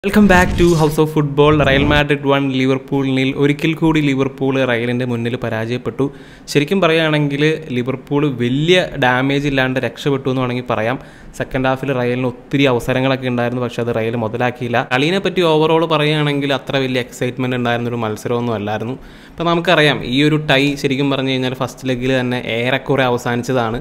welcome back to house of football Real Madrid one ലിവർപൂളിനിൽ ഒരിക്കൽ കൂടി ലിവർപൂൾ റയലിൻ്റെ മുന്നിൽ പരാജയപ്പെട്ടു ശരിക്കും പറയുകയാണെങ്കിൽ ലിവർപൂൾ വലിയ ഡാമേജ് ഇല്ലാണ്ട് രക്ഷപ്പെട്ടു എന്ന് വേണമെങ്കിൽ പറയാം സെക്കൻഡ് ഹാഫിൽ റയലിന് ഒത്തിരി അവസരങ്ങളൊക്കെ ഉണ്ടായിരുന്നു പക്ഷേ അത് റയൽ മുതലാക്കിയില്ല കളിനെ പറ്റി ഓവറോൾ പറയുകയാണെങ്കിൽ അത്ര വലിയ എക്സൈറ്റ്മെൻറ്റ് ഉണ്ടായിരുന്ന ഒരു മത്സരമൊന്നും അല്ലായിരുന്നു അപ്പോൾ നമുക്കറിയാം ഈ ഒരു ടൈ ശരിക്കും പറഞ്ഞു കഴിഞ്ഞാൽ ഫസ്റ്റ് ലെഗിൽ തന്നെ ഏറെക്കുറെ അവസാനിച്ചതാണ്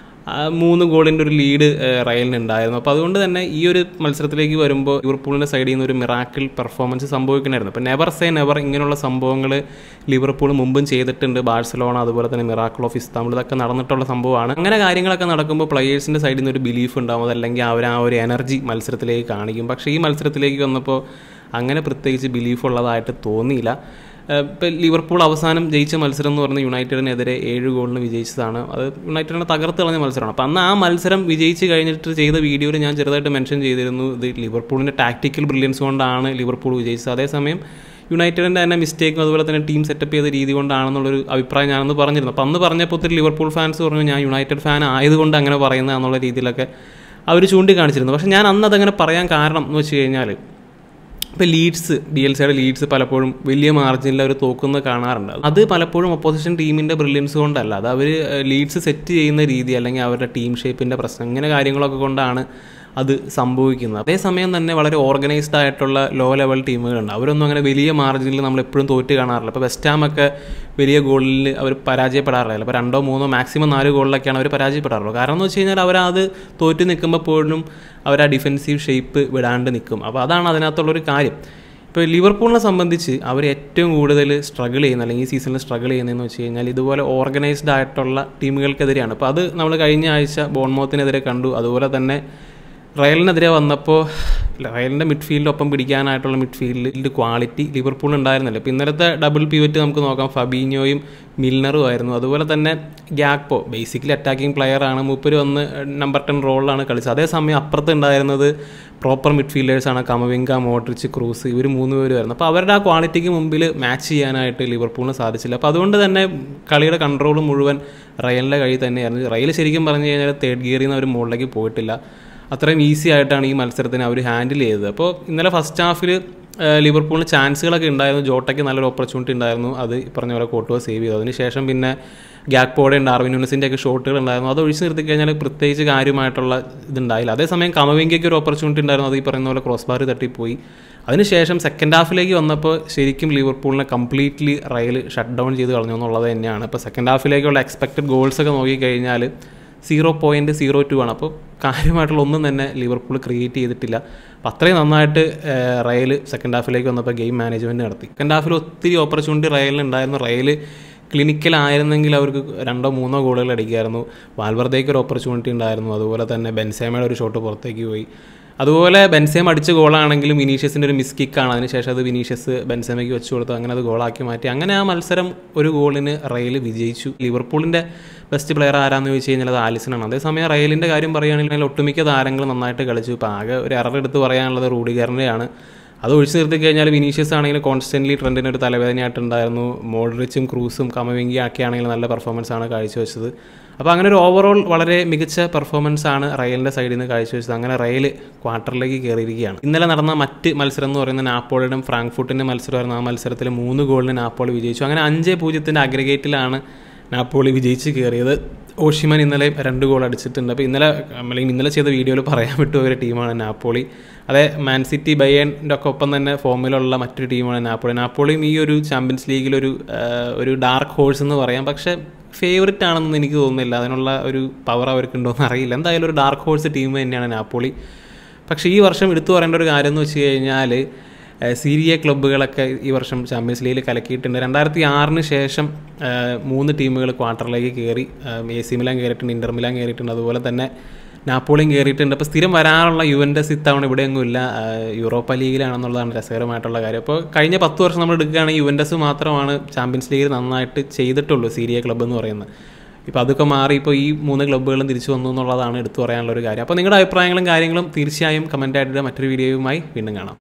ആ മൂന്ന് ഗോളിൻ്റെ ഒരു ലീഡ് റയലിന് ഉണ്ടായിരുന്നു അപ്പോൾ അതുകൊണ്ട് തന്നെ ഈ ഒരു മത്സരത്തിലേക്ക് വരുമ്പോൾ ലിവർപൂളിൻ്റെ സൈഡിൽ നിന്ന് ഒരു മിറാക്കിൾ പെർഫോമൻസ് സംഭവിക്കണമായിരുന്നു അപ്പോൾ നെവർ സേ നെവർ ഇങ്ങനെയുള്ള സംഭവങ്ങൾ ലിവർപൂൾ മുമ്പും ചെയ്തിട്ടുണ്ട് ബാഴ്സലോണ അതുപോലെ തന്നെ മിറാക്കിൾ ഓഫ് ഇസ്താംബിൾ ഇതൊക്കെ നടന്നിട്ടുള്ള സംഭവമാണ് അങ്ങനെ കാര്യങ്ങളൊക്കെ നടക്കുമ്പോൾ പ്ലെയേഴ്സിൻ്റെ സൈഡിൽ നിന്ന് ഒരു ബിലീഫ് ഉണ്ടാവും അതല്ലെങ്കിൽ അവർ ആ ഒരു എനർജി മത്സരത്തിലേക്ക് കാണിക്കും പക്ഷേ ഈ മത്സരത്തിലേക്ക് വന്നപ്പോൾ അങ്ങനെ പ്രത്യേകിച്ച് ബിലീഫ് ഉള്ളതായിട്ട് തോന്നിയില്ല ഇപ്പോൾ ലിവർപൂൾ അവസാനം ജയിച്ച മത്സരം എന്ന് പറഞ്ഞാൽ യുണൈറ്റഡിനെതിരെ ഏഴ് ഗോളിന് വിജയിച്ചതാണ് അത് യുണൈറ്റഡിനെ തകർത്ത് കളഞ്ഞ മത്സരമാണ് അപ്പോൾ അന്ന് ആ മത്സരം വിജയിച്ച് കഴിഞ്ഞിട്ട് ചെയ്ത വീഡിയോയിൽ ഞാൻ ചെറുതായിട്ട് മെൻഷൻ ചെയ്തിരുന്നു ഇത് ലിവർപൂളിൻ്റെ ടാക്ടിക്കൽ ബ്രില്യൻസ് കൊണ്ടാണ് ലിവർപൂൾ വിജയിച്ചത് അതേസമയം യുണൈറ്റഡിൻ്റെ തന്നെ മിസ്റ്റേക്കും അതുപോലെ തന്നെ ടീം സെറ്റപ്പ് ചെയ്ത രീതി കൊണ്ടാണെന്നുള്ളൊരു അഭിപ്രായം ഞാനന്ന് പറഞ്ഞിരുന്നു അപ്പോൾ അന്ന് പറഞ്ഞപ്പോൾ ഒത്തിരി ലിവർപൂൾ ഫാൻസ് പറഞ്ഞു ഞാൻ യുണൈറ്റഡ് ഫാൻ ആയതുകൊണ്ട് അങ്ങനെ പറയുന്നതെന്നുള്ള രീതിയിലൊക്കെ അവർ ചൂണ്ടിക്കാണിച്ചിരുന്നു പക്ഷേ ഞാൻ അന്ന് അതങ്ങനെ പറയാൻ കാരണം എന്ന് വെച്ച് കഴിഞ്ഞാൽ ഇപ്പോൾ ലീഡ്സ് ഡി എൽ സിയുടെ ലീഡ്സ് പലപ്പോഴും വലിയ മാർജിനിൽ അവർ തോക്കുന്നത് കാണാറുണ്ട് അത് പലപ്പോഴും ഒപ്പോസിഷൻ ടീമിൻ്റെ ബ്രില്യൻസ് കൊണ്ടല്ല അത് അവർ ലീഡ്സ് സെറ്റ് ചെയ്യുന്ന രീതി അല്ലെങ്കിൽ അവരുടെ ടീം ഷേപ്പിൻ്റെ പ്രശ്നം ഇങ്ങനെ കാര്യങ്ങളൊക്കെ കൊണ്ടാണ് അത് സംഭവിക്കുന്നത് അതേസമയം തന്നെ വളരെ ഓർഗനൈസ്ഡ് ആയിട്ടുള്ള ലോ ലെവൽ ടീമുകളുണ്ട് അവരൊന്നും അങ്ങനെ വലിയ മാർജിനിൽ നമ്മൾ എപ്പോഴും തോറ്റ് കാണാറില്ല ഇപ്പോൾ വെസ്റ്റ് ഹാമൊക്കെ വലിയ ഗോളിൽ അവർ പരാജയപ്പെടാറില്ല ഇപ്പോൾ രണ്ടോ മൂന്നോ മാക്സിമം നാല് ഗോളിലൊക്കെയാണ് അവർ പരാജയപ്പെടാറുള്ളത് കാരണം എന്ന് വെച്ച് കഴിഞ്ഞാൽ അവരത് തോറ്റ് നിൽക്കുമ്പോൾ പോലും അവർ ആ ഡിഫെൻസീവ് ഷേപ്പ് വിടാണ്ട് നിൽക്കും അപ്പോൾ അതാണ് അതിനകത്തുള്ളൊരു കാര്യം ഇപ്പോൾ ലിവർപൂളിനെ സംബന്ധിച്ച് അവർ ഏറ്റവും കൂടുതൽ സ്ട്രഗിൾ ചെയ്യുന്ന അല്ലെങ്കിൽ ഈ സീസണിൽ സ്ട്രഗിൾ ചെയ്യുന്നതെന്ന് വെച്ച് കഴിഞ്ഞാൽ ഇതുപോലെ ഓർഗനൈസ്ഡ് ആയിട്ടുള്ള ടീമുകൾക്കെതിരെയാണ് അപ്പോൾ അത് നമ്മൾ കഴിഞ്ഞ ആഴ്ച ബോൺമോത്തിനെതിരെ കണ്ടു അതുപോലെ തന്നെ റയലിനെതിരെ വന്നപ്പോൾ റയലിൻ്റെ മിഡ്ഫീൽഡൊപ്പം പിടിക്കാനായിട്ടുള്ള മിഡ്ഫീൽഡിൽ ക്വാളിറ്റി ലിവർപൂൾ ഉണ്ടായിരുന്നില്ല ഇപ്പോൾ ഇന്നലത്തെ ഡബിൾ പിവറ്റ് നമുക്ക് നോക്കാം ഫബീഞ്ഞോയും മിൽനറും ആയിരുന്നു അതുപോലെ തന്നെ ഗ്യാക്പോ ബേസിക്കലി അറ്റാക്കിംഗ് പ്ലെയറാണ് മൂപ്പര് വന്ന് നമ്പർ ടെൻ റോളിലാണ് കളിച്ചത് അതേസമയം അപ്പുറത്ത് ഉണ്ടായിരുന്നത് പ്രോപ്പർ മിഡ്ഫീൽഡേഴ്സാണ് കമവിങ്ക മോഡ്രിച്ച് ക്രൂസ് ഇവർ മൂന്ന് പേരുമായിരുന്നു അപ്പോൾ അവരുടെ ആ ക്വാളിറ്റിക്ക് മുമ്പിൽ മാച്ച് ചെയ്യാനായിട്ട് ലിവർപൂളിന് സാധിച്ചില്ല അപ്പോൾ അതുകൊണ്ട് തന്നെ കളിയുടെ കൺട്രോൾ മുഴുവൻ റയലിൻ്റെ കയ്യിൽ തന്നെയായിരുന്നു റയൽ ശരിക്കും പറഞ്ഞു കഴിഞ്ഞാൽ തേർഡ് ഗിയറിൽ നിന്ന് അവർ മുകളിലേക്ക് പോയിട്ടില്ല അത്രയും ഈസി ആയിട്ടാണ് ഈ മത്സരത്തിന് അവർ ഹാൻഡിൽ ചെയ്തത് അപ്പോൾ ഇന്നലെ ഫസ്റ്റ് ഹാഫിൽ ലിവർപൂളിന് ചാൻസുകളൊക്കെ ഉണ്ടായിരുന്നു ജോട്ടയ്ക്ക് നല്ലൊരു ഓപ്പർച്യൂണിറ്റി ഉണ്ടായിരുന്നു അത് ഈ പറഞ്ഞ പോലെ കോട്ടുവ സേവ് ചെയ്തു അതിനുശേഷം പിന്നെ ഗ്യാക്പോടെയും ഡാർവിൻ യൂണിസിൻ്റെ ഒക്കെ ഷോട്ടുകൾ ഉണ്ടായിരുന്നു അത് ഒഴിച്ചു നിർത്തി കഴിഞ്ഞാൽ പ്രത്യേകിച്ച് കാര്യമായിട്ടുള്ള ഇതുണ്ടായില്ല അതേസമയം കമവിങ്കയ്ക്ക് ഒരു ഓപ്പർച്യൂണിറ്റി ഉണ്ടായിരുന്നു അത് ഈ പറയുന്ന പോലെ ക്രോസ് ബാർ തട്ടിപ്പോയി അതിനുശേഷം സെക്കൻഡ് ഹാഫിലേക്ക് വന്നപ്പോൾ ശരിക്കും ലിവർപൂളിനെ കംപ്ലീറ്റ്ലി റയൽ ഷട്ട് ഡൗൺ ചെയ്ത് കളഞ്ഞു എന്നുള്ളത് തന്നെയാണ് ഇപ്പോൾ സെക്കൻഡ് ഹാഫിലേക്കുള്ള എക്സ്പെക്റ്റഡ് ഗോൾസ് ഒക്കെ നോക്കിക്കഴിഞ്ഞാൽ സീറോ പോയിൻറ്റ് സീറോ ടു ആണ് അപ്പോൾ കാര്യമായിട്ടുള്ള ഒന്നും തന്നെ ലിവർപൂൾ ക്രിയേറ്റ് ചെയ്തിട്ടില്ല അപ്പോൾ അത്രയും നന്നായിട്ട് റയൽ സെക്കൻഡ് ഹാഫിലേക്ക് വന്നപ്പോൾ ഗെയിം മാനേജ്മെൻറ്റ് നടത്തി സെക്കൻഡ് ഹാഫിൽ ഒത്തിരി ഓപ്പർച്യൂണിറ്റി റയലിന് ഉണ്ടായിരുന്നു റയൽ ക്ലിനിക്കലായിരുന്നെങ്കിൽ അവർക്ക് രണ്ടോ മൂന്നോ ഗോളുകൾ അടിക്കുമായിരുന്നു വാൽവർദ്ദേക്ക് ഒരു ഓപ്പർച്യൂണിറ്റി ഉണ്ടായിരുന്നു അതുപോലെ തന്നെ ബെൻസേമയുടെ ഒരു ഷോട്ട് പുറത്തേക്ക് പോയി അതുപോലെ ബെൻസേം അടിച്ച ഗോളാണെങ്കിലും വിനീഷ്യസിൻ്റെ ഒരു മിസ് കിക്കാണ് അതിനുശേഷം അത് വിനീഷ്യസ് ബെൻസേമയ്ക്ക് വെച്ച് കൊടുത്തു അങ്ങനെ അത് ഗോളാക്കി മാറ്റി അങ്ങനെ ആ മത്സരം ഒരു ഗോളിന് റയൽ വിജയിച്ചു ലിവർപൂളിൻ്റെ ബെസ്റ്റ് പ്ലെയർ ആരാന്ന് ചോദിച്ചു കഴിഞ്ഞാൽ അത് ആലിസനാണ് അതേസമയം റയലിൻ്റെ കാര്യം പറയുകയാണെങ്കിൽ ഒട്ടുമിക്ക താരങ്ങൾ നന്നായിട്ട് കളിച്ചു ഇപ്പോൾ ആകെ ഒരു എറർ എടുത്ത് പറയാനുള്ളത് റൂഡിഗറിൻ്റെയാണ് അത് ഒഴിച്ചു നിർത്തി കഴിഞ്ഞാൽ വിനീഷ്യസ് ആണെങ്കിൽ കോൺസ്റ്റൻ്റ്ലി ട്രെൻഡിന് ഒരു തലവേദനയായിട്ടുണ്ടായിരുന്നു മോഡറിച്ചും ക്രൂസും കമവിങ്കി ഒക്കെ ആണെങ്കിൽ നല്ല പെർഫോമൻസ് ആണ് കാഴ്ചവെച്ചത് അപ്പോൾ അങ്ങനെ ഒരു ഓവറോൾ വളരെ മികച്ച പെർഫോമൻസ് ആണ് റയലിൻ്റെ സൈഡിൽ നിന്ന് കാഴ്ചവെച്ചത് അങ്ങനെ റയൽ ക്വാർട്ടറിലേക്ക് കയറിയിരിക്കുകയാണ് ഇന്നലെ നടന്ന മറ്റ് മത്സരം എന്ന് പറയുന്നത് നാപ്പോളിയുടെയും ഫ്രാങ്ക്ഫുട്ടിൻ്റെ മത്സരമായിരുന്നു ആ മത്സരത്തിൽ മൂന്ന് ഗോളിന് നാപ്പോളി വിജയിച്ചു അങ്ങനെ അഞ്ച് പൂജ്യത്തിൻ്റെ അഗ്രഗേറ്റിലാണ് നാപ്പോളി വിജയിച്ച് കയറിയത് ഓഷിമൻ ഇന്നലെ രണ്ട് ഗോൾ അടിച്ചിട്ടുണ്ട് അപ്പോൾ ഇന്നലെ അല്ലെങ്കിൽ ഇന്നലെ ചെയ്ത വീഡിയോയിൽ പറയാൻ വിട്ടു ഒരു ടീമാണ് നാപ്പോളി അതെ മാൻ സിറ്റി ബയൻ്റെ ഒക്കെ ഒപ്പം തന്നെ ഫോമിലുള്ള മറ്റൊരു ടീമാണ് നാപ്പോളി നാപ്പോളിയും ഈ ഒരു ചാമ്പ്യൻസ് ലീഗിലൊരു ഒരു ഡാർക്ക് ഹോഴ്സ് എന്ന് പറയാം പക്ഷേ ഫേവററ്റ് ആണെന്ന് എനിക്ക് തോന്നുന്നില്ല അതിനുള്ള ഒരു പവർ അവർക്ക് ഉണ്ടോയെന്ന് അറിയില്ല എന്തായാലും ഒരു ഡാർക്ക് ഹോഴ്സ് ടീം തന്നെയാണ് നാപ്പോളി പക്ഷേ ഈ വർഷം എടുത്തു പറയേണ്ട ഒരു കാര്യം എന്ന് വെച്ച് കഴിഞ്ഞാൽ സീരിയ ക്ലബ്ബുകളൊക്കെ ഈ വർഷം ചാമ്പ്യൻസ് ലീഗിൽ കലക്കിയിട്ടുണ്ട് രണ്ടായിരത്തി ആറിന് ശേഷം മൂന്ന് ടീമുകൾ ക്വാർട്ടറിലേക്ക് കയറി എ സി മിലാൻ കയറിയിട്ടുണ്ട് ഇൻ്റർ മിലാൻ കയറിയിട്ടുണ്ട് അതുപോലെ തന്നെ നാപ്പോളിയും കയറിയിട്ടുണ്ട് അപ്പോൾ സ്ഥിരം വരാറുള്ള യുവൻ്റസ് ഇത്തവണ ഇവിടെയൊന്നും ഇല്ല യൂറോപ്പ ലീഗിലാണെന്നുള്ളതാണ് രസകരമായിട്ടുള്ള കാര്യം അപ്പോൾ കഴിഞ്ഞ പത്ത് വർഷം നമ്മൾ എടുക്കുകയാണെങ്കിൽ യുവൻ്റസ് മാത്രമാണ് ചാമ്പ്യൻസ് ലീഗിൽ നന്നായിട്ട് ചെയ്തിട്ടുള്ളൂ സീരിയ ക്ലബ്ബ് എന്ന് പറയുന്നത് ഇപ്പോൾ അതൊക്കെ മാറി ഇപ്പോൾ ഈ മൂന്ന് ക്ലബ്ബുകളും തിരിച്ചു വന്നു എന്നുള്ളതാണ് എടുത്തു പറയാനുള്ള ഒരു കാര്യം അപ്പോൾ നിങ്ങളുടെ അഭിപ്രായങ്ങളും കാര്യങ്ങളും തീർച്ചയായും കമൻറ്റായിട്ട് മറ്റൊരു വീഡിയോയുമായി വീണ്ടും കാണാം